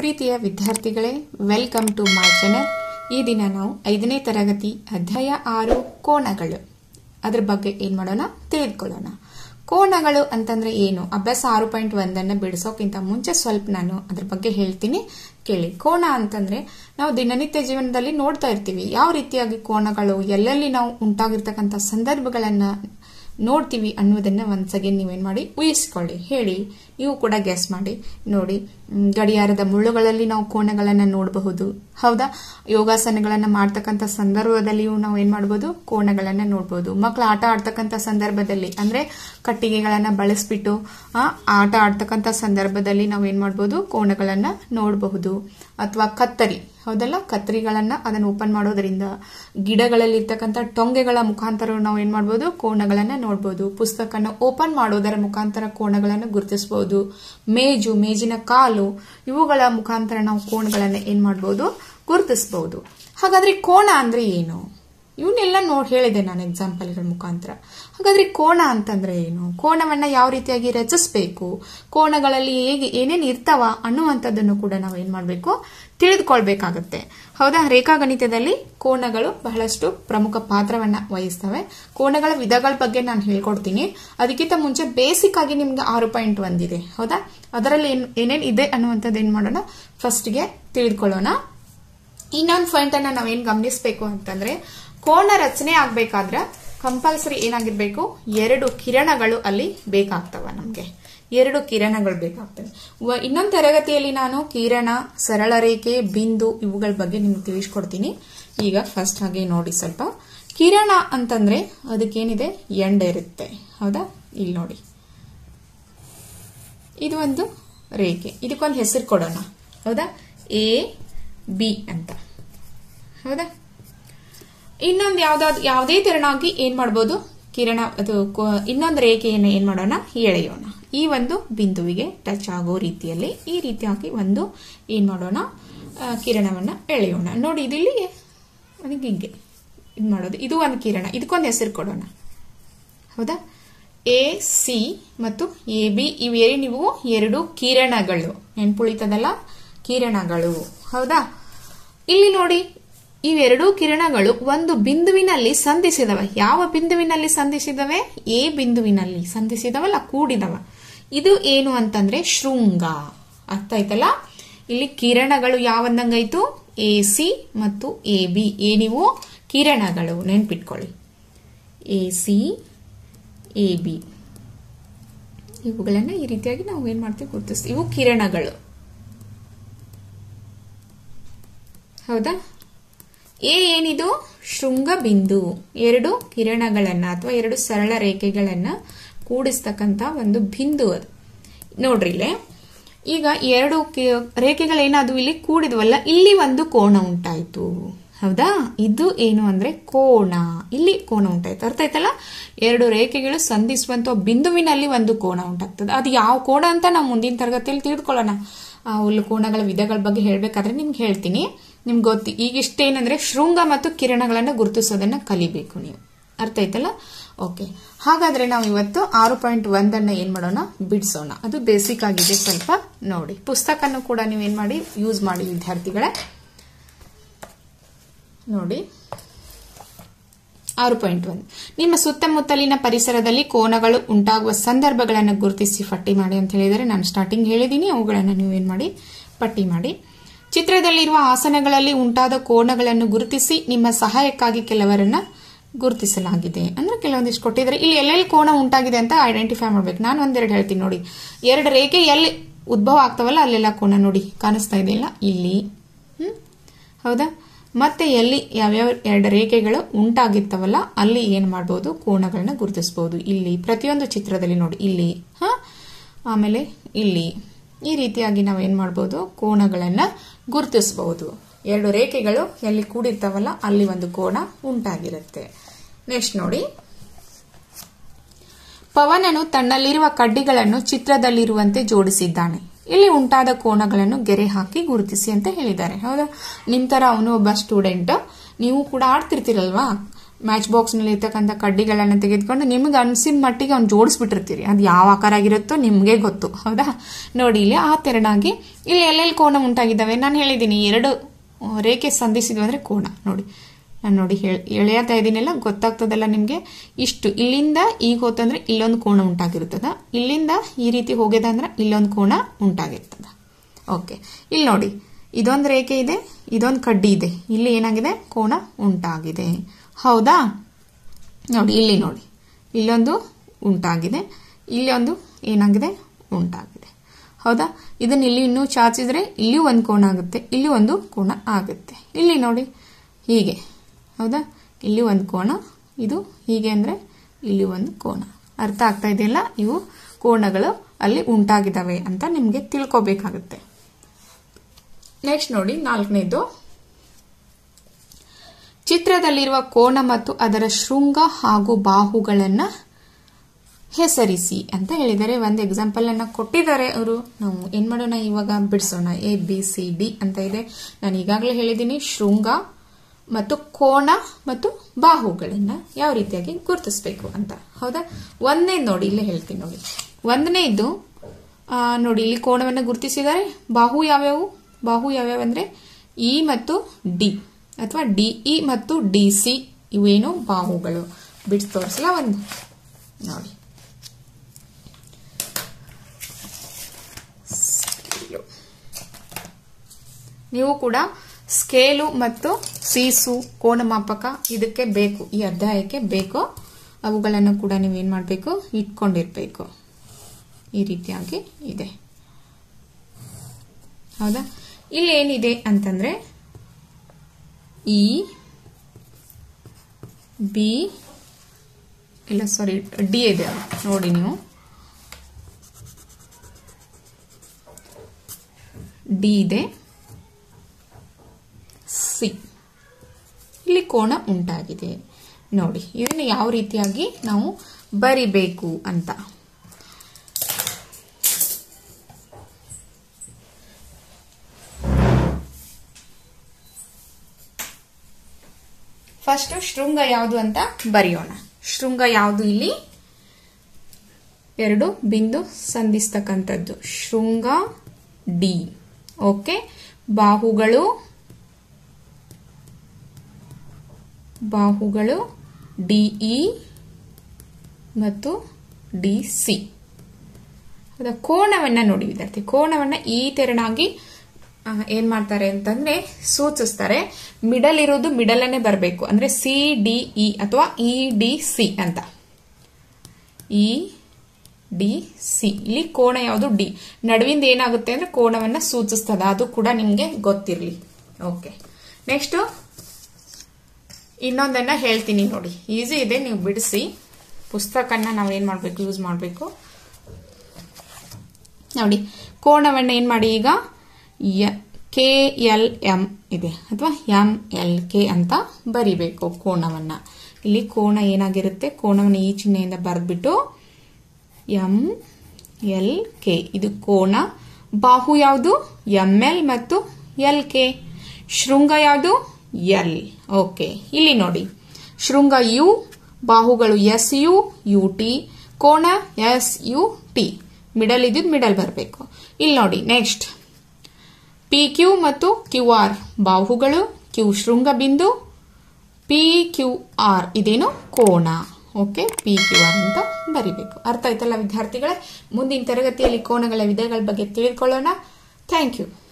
ಪ್ರೀತಿಯ ವಿದ್ಯಾರ್ಥಿಗಳೇ welcome to my channel ಈ ದಿನ ನಾವು ಐದನೇ ತರಗತಿ ಅಧ್ಯಾಯ ಆರು ಕೋಣಗಳು ಅದ್ರ ಬಗ್ಗೆ ಏನ್ ಮಾಡೋಣ ತಿಳಿದುಕೊಳ್ಳೋಣ ಕೋಣಗಳು ಅಂತಂದ್ರೆ ಏನು ಅಭ್ಯಾಸ ಆರು ಪಾಯಿಂಟ್ ಒಂದನ್ನ ಬಿಡಿಸೋಕ್ಕಿಂತ ಮುಂಚೆ ಸ್ವಲ್ಪ ನಾನು ಅದ್ರ ಬಗ್ಗೆ ಹೇಳ್ತೀನಿ ಕೇಳಿ ಕೋಣ ಅಂತಂದ್ರೆ ನಾವು ದಿನನಿತ್ಯ ಜೀವನದಲ್ಲಿ ನೋಡ್ತಾ ಇರ್ತೀವಿ ಯಾವ ರೀತಿಯಾಗಿ ಕೋಣಗಳು ಎಲ್ಲೆಲ್ಲಿ ನಾವು ಉಂಟಾಗಿರ್ತಕ್ಕಂಥ ಸಂದರ್ಭಗಳನ್ನ ನೋಡ್ತೀವಿ ಅನ್ನೋದನ್ನ ಒಂದ್ಸಗೆ ನೀವೇನ್ ಮಾಡಿ ಊಹಿಸ್ಕೊಳ್ಳಿ ಹೇಳಿ ನೀವು ಕೂಡ ಗೆಸ್ ಮಾಡಿ ನೋಡಿ ಮ್, ಗಡಿಯಾರದ ಮುಳ್ಳುಗಳಲ್ಲಿ ನಾವು ಕೋಣಗಳನ್ನ ನೋಡಬಹುದು ಹೌದಾ ಯೋಗಾಸನಗಳನ್ನ ಮಾಡ್ತಕ್ಕಂಥ ಸಂದರ್ಭದಲ್ಲಿಯೂ ನಾವು ಏನ್ ಮಾಡಬಹುದು ಕೋಣಗಳನ್ನ ನೋಡಬಹುದು ಮಕ್ಕಳು ಆಟ ಆಡ್ತಕ್ಕಂಥ ಸಂದರ್ಭದಲ್ಲಿ ಅಂದ್ರೆ ಕಟ್ಟಿಗೆಗಳನ್ನ ಬಳಸ್ಬಿಟ್ಟು ಆ, ಆಟ ಆಡ್ತಕ್ಕಂಥ ಸಂದರ್ಭದಲ್ಲಿ ನಾವು ಏನ್ ಮಾಡಬಹುದು ಕೋಣಗಳನ್ನ ನೋಡಬಹುದು ಅಥವಾ ಕತ್ತರಿ ಹೌದಲ್ಲ ಕತ್ತರಿಗಳನ್ನ ಅದನ್ನ ಓಪನ್ ಮಾಡೋದ್ರಿಂದ ಗಿಡಗಳಲ್ಲಿ ಇರ್ತಕ್ಕಂಥ ಟೊಂಗೆಗಳ ಮುಖಾಂತರ ನಾವು ಏನ್ ಮಾಡಬಹುದು ಕೋಣಗಳನ್ನ ನೋಡಬಹುದು ಪುಸ್ತಕನ ಓಪನ್ ಮಾಡೋದರ ಮುಖಾಂತರ ಕೋಣಗಳನ್ನು ಗುರುತಿಸಬಹುದು ಮೇಜು ಮೇಜಿನ ಕಾಲು ಇವುಗಳ ಮುಖಾಂತರ ನಾವು ಕೋಣಗಳನ್ನ ಏನ್ ಮಾಡಬಹುದು ಗುರುತಿಸಬಹುದು ಹಾಗಾದ್ರೆ ಕೋಣ ಅಂದ್ರೆ ಏನು ಇವನ್ನೆಲ್ಲ ನೋಡಿ ಹೇಳಿದೆ ನಾನು ಎಕ್ಸಾಂಪಲ್ಗಳ ಮುಖಾಂತರ ಹಾಗಾದ್ರೆ ಕೋಣ ಅಂತಂದ್ರೆ ಏನು ಕೋಣವನ್ನ ಯಾವ ರೀತಿಯಾಗಿ ರಚಿಸಬೇಕು ಕೋಣಗಳಲ್ಲಿ ಹೇಗೆ ಏನೇನು ಇರ್ತಾವ ಅನ್ನುವಂಥದ್ದನ್ನು ಕೂಡ ನಾವು ಏನ್ ಮಾಡಬೇಕು ತಿಳಿದುಕೊಳ್ಬೇಕಾಗತ್ತೆ ಹೌದಾ ರೇಖಾಗಣಿತದಲ್ಲಿ ಕೋಣಗಳು ಬಹಳಷ್ಟು ಪ್ರಮುಖ ಪಾತ್ರವನ್ನ ವಹಿಸ್ತವೆ ಕೋಣಗಳ ವಿಧಗಳ ಬಗ್ಗೆ ನಾನು ಹೇಳ್ಕೊಡ್ತೀನಿ ಅದಕ್ಕಿಂತ ಮುಂಚೆ ಬೇಸಿಕ್ ಆಗಿ ನಿಮ್ಗೆ ಆರು ಪಾಯಿಂಟ್ ಒಂದಿದೆ ಹೌದಾ ಅದರಲ್ಲಿ ಏನ್ ಏನೇನ್ ಇದೆ ಅನ್ನುವಂಥದ್ದು ಏನ್ ಮಾಡೋಣ ಫಸ್ಟ್ಗೆ ತಿಳಿದುಕೊಳ್ಳೋಣ ಇನ್ನೊಂದು ಪಾಯಿಂಟ್ ಅನ್ನ ನಾವೇನ್ ಗಮನಿಸಬೇಕು ಅಂತಂದ್ರೆ ಕೋಣ ರಚನೆ ಆಗ್ಬೇಕಾದ್ರ ಕಂಪಲ್ಸರಿ ಏನಾಗಿರ್ಬೇಕು ಎರಡು ಕಿರಣಗಳು ಅಲ್ಲಿ ಬೇಕಾಗ್ತವ ನಮ್ಗೆ ಎರಡು ಕಿರಣಗಳು ಬೇಕಾಗ್ತವೆ ವ- ಇನ್ನೊಂದು ತರಗತಿಯಲ್ಲಿ ನಾನು ಕಿರಣ ಸರಳ ರೇಖೆ ಬಿಂದು ಇವುಗಳ ಬಗ್ಗೆ ನಿಮ್ಗೆ ತಿಳಿಸ್ಕೊಡ್ತೀನಿ ಈಗ ಫಸ್ಟ್ ಹಾಗೆ ನೋಡಿ ಸ್ವಲ್ಪ ಕಿರಣ ಅಂತಂದ್ರೆ ಅದಕ್ಕೇನಿದೆ ಎಂಡ ಇರುತ್ತೆ ಹೌದಾ ಇಲ್ಲಿ ನೋಡಿ ಇದು ಒಂದು ರೇಖೆ ಇದಕ್ಕೊಂದು ಹೆಸರು ಕೊಡೋಣ ಹೌದಾ ಎ ಬಿ ಅಂತ ಹೌದಾ ಇನ್ನೊಂದು ಯಾವ್ದಾದ್ರು ಯಾವುದೇ ತೆರನಾಗಿ ಏನ್ ಮಾಡ್ಬೋದು ಕಿರಣ ಅದು ಕೊ- ಇನ್ನೊಂದು ರೇಖೆಯನ್ನು ಏನ್ ಮಾಡೋಣ ಎಳೆಯೋಣ ಈ ಒಂದು ಬಿಂದುವಿಗೆ ಟಚ್ ಆಗೋ ರೀತಿಯಲ್ಲಿ ಈ ರೀತಿಯಾಗಿ ಒಂದು ಏನ್ ಮಾಡೋಣ ಆ, ಕಿರಣವನ್ನ ಎಳೆಯೋಣ ನೋಡಿ ಇದಿಲ್ಲಿ ನನಗೆ ಹಿಂಗೆ ಇದು ಮಾಡೋದು ಇದು ಒಂದು ಕಿರಣ ಇದಕ್ಕೊಂದು ಹೆಸರು ಕೊಡೋಣ ಹೌದಾ ಎ ಸಿ ಮತ್ತು ಎ ಬಿ ಇವೇನು ನೀವು ಎರಡು ಕಿರಣಗಳು ನೆನ್ಪುಳಿತದಲ್ಲ ಕಿರಣಗಳು ಹೌದಾ ಇಲ್ಲಿ ನೋಡಿ ಇವೆರಡೂ ಕಿರಣಗಳು ಒಂದು ಬಿಂದುವಿನಲ್ಲಿ ಸಂಧಿಸಿದವೆ ಯಾವ ಬಿಂದುವಿನಲ್ಲಿ ಸಂಧಿಸಿದವೆ ಎ ಬಿಂದುವಿನಲ್ಲಿ ಸಂಧಿಸಿದವಲ್ಲ ಕೂಡಿದವ ಇದು ಏನು ಅಂತಂದ್ರೆ ಶೃಂಗ ಅರ್ಥ ಆಯ್ತಲ್ಲ ಇಲ್ಲಿ ಕಿರಣಗಳು ಯಾವಂದಂಗಾಯ್ತು ಎ ಸಿ ಮತ್ತು ಎ ಬಿ ಏನಿವು ಕಿರಣಗಳು ನೆನ್ಪಿಟ್ಕೊಳ್ಳಿ ಎ ಸಿ ಎ ಬಿ ಇವುಗಳನ್ನ ಈ ರೀತಿಯಾಗಿ ನಾವು ಏನ್ ಮಾಡ್ತೀವಿ ಗುರುತಿಸ್ತೀವಿ ಇವು ಕಿರಣಗಳು ಹೌದಾ ಎ ಏನಿದು ಶೃಂಗ ಬಿಂದು ಎರಡು ಕಿರಣಗಳನ್ನ ಅಥವಾ ಎರಡು ಸರಳ ರೇಖೆಗಳನ್ನ ಕೂಡಿಸ್ತಕ್ಕಂತ ಒಂದು ಬಿಂದು ಅದು ನೋಡ್ರಿ ಇಲ್ಲೇ ಈಗ ಎರಡು ಕಿ- ರೇಖೆಗಳೇನಾದ್ವು ಇಲ್ಲಿ ಕೂಡಿದ್ವಲ್ಲ ಇಲ್ಲಿ ಒಂದು ಕೋಣ ಉಂಟಾಯ್ತು ಹೌದಾ ಇದು ಏನು ಅಂದ್ರೆ ಕೋಣ ಇಲ್ಲಿ ಕೋಣ ಉಂಟಾಯ್ತು ಅರ್ಥ ಆಯ್ತಲ್ಲ ಎರಡು ರೇಖೆಗಳು ಸಂಧಿಸುವಂತ ಬಿಂದುವಿನಲ್ಲಿ ಒಂದು ಕೋಣ ಉಂಟಾಗ್ತದೆ ಅದು ಯಾವ ಕೋಣ ಅಂತ ನಾವು ಮುಂದಿನ ತರಗತಿಯಲ್ಲಿ ತಿಳಿದುಕೊಳ್ಳೋಣ ಆ ಹುಲ್ಲು ಕೋಣಗಳ ವಿಧಗಳ ಬಗ್ಗೆ ಹೇಳ್ಬೇಕಾದ್ರೆ ನಿಮ್ಗೆ ಹೇಳ್ತೀನಿ ನಿಮ್ಗೆ ಗೊತ್ತಿ ಈಗ ಇಷ್ಟೇನಂದ್ರೆ ಶೃಂಗ ಮತ್ತು ಕಿರಣಗಳನ್ನ ಗುರುತಿಸೋದನ್ನ ಕಲಿಬೇಕು ನೀವು ಅರ್ಥ ಆಯ್ತಲ್ಲ ಓಕೆ ಹಾಗಾದ್ರೆ ನಾವು ಇವತ್ತು ಆರು ಪಾಯಿಂಟ್ ಒಂದನ್ನ ಏನ್ ಮಾಡೋಣ ಬಿಡಿಸೋಣ ಅದು ಬೇಸಿಕ್ ಆಗಿದೆ ಸ್ವಲ್ಪ ನೋಡಿ ಪುಸ್ತಕನು ಕೂಡ ನೀವು ಏನ್ ಮಾಡಿ ಯೂಸ್ ಮಾಡಿ ವಿದ್ಯಾರ್ಥಿಗಳೇ ನೋಡಿ ಆರು ಪಾಯಿಂಟ್ ಒಂದು ನಿಮ್ಮ ಸುತ್ತಮುತ್ತಲಿನ ಪರಿಸರದಲ್ಲಿ ಕೋನಗಳು ಉಂಟಾಗುವ ಸಂದರ್ಭಗಳನ್ನು ಗುರುತಿಸಿ ಪಟ್ಟಿ ಮಾಡಿ ಅಂತ ಹೇಳಿದರೆ ನಾನು ಸ್ಟಾರ್ಟಿಂಗ್ ಹೇಳಿದ್ದೀನಿ ಅವುಗಳನ್ನು ನೀವು ಏನ್ ಮಾಡಿ ಪಟ್ಟಿ ಮಾಡಿ ಚಿತ್ರದಲ್ಲಿರುವ ಆಸನಗಳಲ್ಲಿ ಉಂಟಾದ ಕೋನಗಳನ್ನು ಗುರುತಿಸಿ ನಿಮ್ಮ ಸಹಾಯಕ್ಕಾಗಿ ಕೆಲವರನ್ನ ಗುರುತಿಸಲಾಗಿದೆ ಅಂದ್ರೆ ಕೆಲವೊಂದಿಷ್ಟು ಕೊಟ್ಟಿದ್ದಾರೆ ಇಲ್ಲಿ ಎಲ್ಲೆಲ್ಲಿ ಕೋನ ಉಂಟಾಗಿದೆ ಅಂತ ಐಡೆಂಟಿಫೈ ಮಾಡ್ಬೇಕು ನಾನು ಒಂದೆರಡು ಹೇಳ್ತೀನಿ ನೋಡಿ ಎರಡು ರೇಖೆ ಎಲ್ಲಿ ಉದ್ಭವ ಆಗ್ತಾವಲ್ಲ ಅಲ್ಲೆಲ್ಲ ಕೋನ ನೋಡಿ ಕಾಣಿಸ್ತಾ ಇದೆಯಲ್ಲ ಇಲ್ಲಿ ಹ್ಮ್ ಹೌದಾ ಮತ್ತೆ ಎಲ್ಲಿ ಯಾವ್ಯಾವ ಎರಡು ರೇಖೆಗಳು ಉಂಟಾಗಿರ್ತವಲ್ಲ ಅಲ್ಲಿ ಏನ್ ಮಾಡಬಹುದು ಕೋಣಗಳನ್ನ ಗುರುತಿಸಬಹುದು ಇಲ್ಲಿ ಪ್ರತಿಯೊಂದು ಚಿತ್ರದಲ್ಲಿ ನೋಡಿ ಇಲ್ಲಿ ಹ ಆಮೇಲೆ ಇಲ್ಲಿ ಈ ರೀತಿಯಾಗಿ ನಾವು ಏನ್ ಮಾಡಬಹುದು ಕೋಣಗಳನ್ನ ಗುರುತಿಸಬಹುದು ಎರಡು ರೇಖೆಗಳು ಎಲ್ಲಿ ಕೂಡಿರ್ತಾವಲ್ಲ ಅಲ್ಲಿ ಒಂದು ಕೋಣ ಉಂಟಾಗಿರುತ್ತೆ ನೆಕ್ಸ್ಟ್ ನೋಡಿ ಪವನನು ತನ್ನಲ್ಲಿರುವ ಕಡ್ಡಿಗಳನ್ನು ಚಿತ್ರದಲ್ಲಿರುವಂತೆ ಜೋಡಿಸಿದ್ದಾನೆ ಇಲ್ಲಿ ಉಂಟಾದ ಕೋಣಗಳನ್ನು ಗೆರೆ ಹಾಕಿ ಗುರುತಿಸಿ ಅಂತ ಹೇಳಿದ್ದಾರೆ ಹೌದಾ ನಿಮ್ ತರ ಅವನು ಒಬ್ಬ ಸ್ಟೂಡೆಂಟ್ ನೀವು ಕೂಡ ಆಡ್ತಿರ್ತೀರಲ್ವಾ ಮ್ಯಾಚ್ ಬಾಕ್ಸ್ನಲ್ಲಿ ಇರ್ತಕ್ಕಂಥ ಕಡ್ಡಿಗಳನ್ನು ತೆಗೆದುಕೊಂಡು ನಿಮ್ಗೆ ಅನ್ಸಿದ ಮಟ್ಟಿಗೆ ಅವ್ನು ಜೋಡಿಸ್ಬಿಟ್ಟಿರ್ತೀರಿ ಅದು ಯಾವ ಆಕಾರ ಆಗಿರುತ್ತೋ ನಿಮಗೆ ಗೊತ್ತು ಹೌದಾ ನೋಡಿ ಇಲ್ಲಿ ಆ ತೆರನಾಗಿ ಇಲ್ಲಿ ಎಲ್ಲೆಲ್ಲಿ ಕೋಣ ಉಂಟಾಗಿದ್ದಾವೆ ನಾನು ಹೇಳಿದ್ದೀನಿ ಎರಡು ಆ, ರೇಖೆ ಸಂಧಿಸಿದ್ವು ಅಂದರೆ ಕೋಣ ನೋಡಿ ನಾನು ನೋಡಿ ಹೇಳಿ ಎಳೆಯತಾ ಇದ್ದೀನಲ್ಲ ಗೊತ್ತಾಗ್ತದಲ್ಲ ನಿಮಗೆ ಇಷ್ಟು ಇಲ್ಲಿಂದ ಈಗ ಹೋತಂದ್ರೆ ಇಲ್ಲೊಂದು ಕೋಣ ಉಂಟಾಗಿರ್ತದ ಇಲ್ಲಿಂದ ಈ ರೀತಿ ಹೋಗ್ಯದ ಅಂದ್ರೆ ಇಲ್ಲೊಂದು ಕೋಣ ಉಂಟಾಗಿರ್ತದ ಓಕೆ ಇಲ್ಲಿ ನೋಡಿ ಇದೊಂದು ರೇಖೆ ಇದೆ ಇದೊಂದು ಕಡ್ಡಿ ಇದೆ ಇಲ್ಲಿ ಏನಾಗಿದೆ ಕೋಣ ಉಂಟಾಗಿದೆ ಹೌದಾ ನೋಡಿ ಇಲ್ಲಿ ನೋಡಿ ಇಲ್ಲೊಂದು ಉಂಟಾಗಿದೆ ಇಲ್ಲಿ ಒಂದು ಏನಾಗಿದೆ ಉಂಟಾಗಿದೆ ಹೌದಾ ಇದನ್ನ ಇಲ್ಲಿ ಇನ್ನೂ ಚಾಚಿದ್ರೆ ಇಲ್ಲಿ ಒಂದು ಕೋಣ ಆಗುತ್ತೆ ಇಲ್ಲಿ ಒಂದು ಕೋಣ ಆಗುತ್ತೆ ಇಲ್ಲಿ ನೋಡಿ ಹೀಗೆ ಹೌದಾ ಇಲ್ಲಿ ಒಂದು ಕೋಣ ಇದು ಹೀಗೆ ಅಂದರೆ ಇಲ್ಲಿ ಒಂದು ಕೋಣ ಅರ್ಥ ಆಗ್ತಾ ಇದೆಯಲ್ಲ ಇವು ಕೋಣಗಳು ಅಲ್ಲಿ ಉಂಟಾಗಿದ್ದಾವೆ ಅಂತ ನಿಮಗೆ ತಿಳ್ಕೊಬೇಕಾಗುತ್ತೆ ನೆಕ್ಸ್ಟ್ ನೋಡಿ ನಾಲ್ಕನೇದು ಚಿತ್ರದಲ್ಲಿರುವ ಕೋಣ ಮತ್ತು ಅದರ ಶೃಂಗ ಹಾಗೂ ಬಾಹುಗಳನ್ನ ಹೆಸರಿಸಿ ಅಂತ ಹೇಳಿದ್ದಾರೆ ಒಂದು ಎಕ್ಸಾಂಪಲ್ ಅನ್ನ ಕೊಟ್ಟಿದ್ದಾರೆ ಅವರು ನಾವು ಏನ್ ಮಾಡೋಣ ಇವಾಗ ಬಿಡಿಸೋಣ ಎ ಬಿ ಸಿ ಡಿ ಅಂತ ಇದೆ ನಾನು ಈಗಾಗಲೇ ಹೇಳಿದ್ದೀನಿ ಶೃಂಗ ಮತ್ತು ಕೋಣ ಮತ್ತು ಬಾಹುಗಳನ್ನ ಯಾವ ರೀತಿಯಾಗಿ ಗುರುತಿಸಬೇಕು ಅಂತ ಹೌದಾ ಒಂದನೇ ನೋಡಿ ಇಲ್ಲೇ ಹೇಳ್ತೀನಿ ನೋಡಿ ಒಂದನೇದು ಆ, ನೋಡಿ ಇಲ್ಲಿ ಕೋಣವನ್ನು ಗುರುತಿಸಿದ್ದಾರೆ ಬಾಹು ಯಾವ್ಯಾವು ಬಾಹು ಯಾವ್ಯಾವ ಅಂದ್ರೆ ಇ ಮತ್ತು ಡಿ ಅಥವಾ ಡಿ ಇ ಮತ್ತು ಡಿ ಸಿ ಇವೇನು ಬಾಹುಗಳು ಬಿಡ್ಸ್ ತೋರಿಸಲ ಒಂದು ನೋಡಿ ಸ್ಕೇಲು. ನೀವು ಕೂಡ ಸ್ಕೇಲು ಮತ್ತು ಸೀಸು ಕೋನಮಾಪಕ ಇದಕ್ಕೆ ಬೇಕು ಈ ಅಧ್ಯಾಯಕ್ಕೆ ಬೇಕು ಅವುಗಳನ್ನು ಕೂಡ ನೀವೇನ್ ಮಾಡಬೇಕು ಇಟ್ಕೊಂಡಿರ್ಬೇಕು ಈ ರೀತಿಯಾಗಿ ಇದೆ ಹೌದಾ ಇಲ್ಲಿ ಏನಿದೆ ಅಂತಂದ್ರೆ ಇ ಬಿ ಇಲ್ಲ ಸಾರಿ ಡಿ ಇದೆ ನೋಡಿ ನೀವು ಡಿ ಇದೆ ಸಿ ಇಲ್ಲಿ ಕೋಣ ಉಂಟಾಗಿದೆ ನೋಡಿ ಇದನ್ನು ಯಾವ ರೀತಿಯಾಗಿ ನಾವು ಬರಿಬೇಕು ಅಂತ ಫಸ್ಟ್ ಶೃಂಗ ಯಾವುದು ಅಂತ ಬರೆಯೋಣ ಶೃಂಗ ಯಾವುದು ಇಲ್ಲಿ ಎರಡು ಬಿಂದು ಸಂಧಿಸ್ತಕ್ಕಂಥದ್ದು ಶೃಂಗ ಡಿ ಓಕೆ ಬಾಹುಗಳು ಬಾಹುಗಳು ಡಿಇ ಮತ್ತು ಡಿ ಸಿ ಹೌದಾ ಕೋಣವನ್ನ ನೋಡಿ ವಿದ್ಯಾರ್ಥಿ ಕೋಣವನ್ನ ಈ ತೆರನಾಗಿ ಆ, ಏನ್ ಮಾಡ್ತಾರೆ ಅಂತಂದ್ರೆ ಸೂಚಿಸ್ತಾರೆ ಮಿಡಲ್ ಇರೋದು ಮಿಡಲ್ ಅನ್ನೇ ಬರಬೇಕು ಅಂದ್ರೆ ಸಿ ಡಿ ಇ ಅಥವಾ ಇ ಡಿ ಸಿ ಅಂತ ಇ ಡಿ ಸಿ ಇಲ್ಲಿ ಕೋಣ ಯಾವುದು ಡಿ ನಡುವಿಂದ ಏನಾಗುತ್ತೆ ಅಂದ್ರೆ ಕೋಣವನ್ನ ಸೂಚಿಸ್ತದ ಅದು ಕೂಡ ನಿಮ್ಗೆ ಗೊತ್ತಿರ್ಲಿ ಓಕೆ ನೆಕ್ಸ್ಟ್ ಇನ್ನೊಂದನ್ನ ಹೇಳ್ತೀನಿ ನೋಡಿ ಈಸಿ ಇದೆ ನೀವು ಬಿಡಿಸಿ ಪುಸ್ತಕನ ನಾವು ಏನ್ ಮಾಡ್ಬೇಕು ಯೂಸ್ ಮಾಡಬೇಕು ನೋಡಿ ಕೋಣವನ್ನ ಏನ್ ಮಾಡಿ ಈಗ ಕೆ ಎಲ್ ಎಂ ಇದೆ ಅಥವಾ ಎಂ ಎಲ್ ಕೆ ಅಂತ ಬರಿಬೇಕು ಕೋಣವನ್ನ ಇಲ್ಲಿ ಕೋಣ ಏನಾಗಿರುತ್ತೆ ಕೋಣವನ್ನ ಈ ಚಿಹ್ನೆಯಿಂದ ಬರೆದ್ಬಿಟ್ಟು ಎಂ ಎಲ್ ಕೆ ಇದು ಕೋಣ ಬಾಹು ಯಾವುದು ಎಂ ಎಲ್ ಮತ್ತು ಎಲ್ ಕೆ ಶೃಂಗ ಯಾವುದು ಎಲ್ ಓಕೆ ಇಲ್ಲಿ ನೋಡಿ ಶೃಂಗ ಯು ಬಾಹುಗಳು ಎಸ್ ಯು ಯು ಟಿ ಕೋಣ ಎಸ್ ಯು ಟಿ ಮಿಡಲ್ ಇದ್ದಿದ್ದು ಮಿಡಲ್ ಬರಬೇಕು ಇಲ್ಲಿ ನೋಡಿ ನೆಕ್ಸ್ಟ್ ಪಿ ಕ್ಯೂ ಮತ್ತು ಕ್ಯೂ ಆರ್ ಬಾಹುಗಳು ಕ್ಯೂ ಶೃಂಗ ಬಿಂದು ಪಿ ಕ್ಯೂ ಆರ್ ಇದೇನು ಕೋಣ ಓಕೆ ಪಿ ಕ್ಯೂ ಆರ್ ಅಂತ ಬರಿಬೇಕು ಅರ್ಥ ಆಯ್ತಲ್ಲ ವಿದ್ಯಾರ್ಥಿಗಳೇ ಮುಂದಿನ ತರಗತಿಯಲ್ಲಿ ಕೋಣಗಳ ವಿಧಗಳ ಬಗ್ಗೆ ತಿಳಿದುಕೊಳ್ಳೋಣ ಥ್ಯಾಂಕ್ ಯು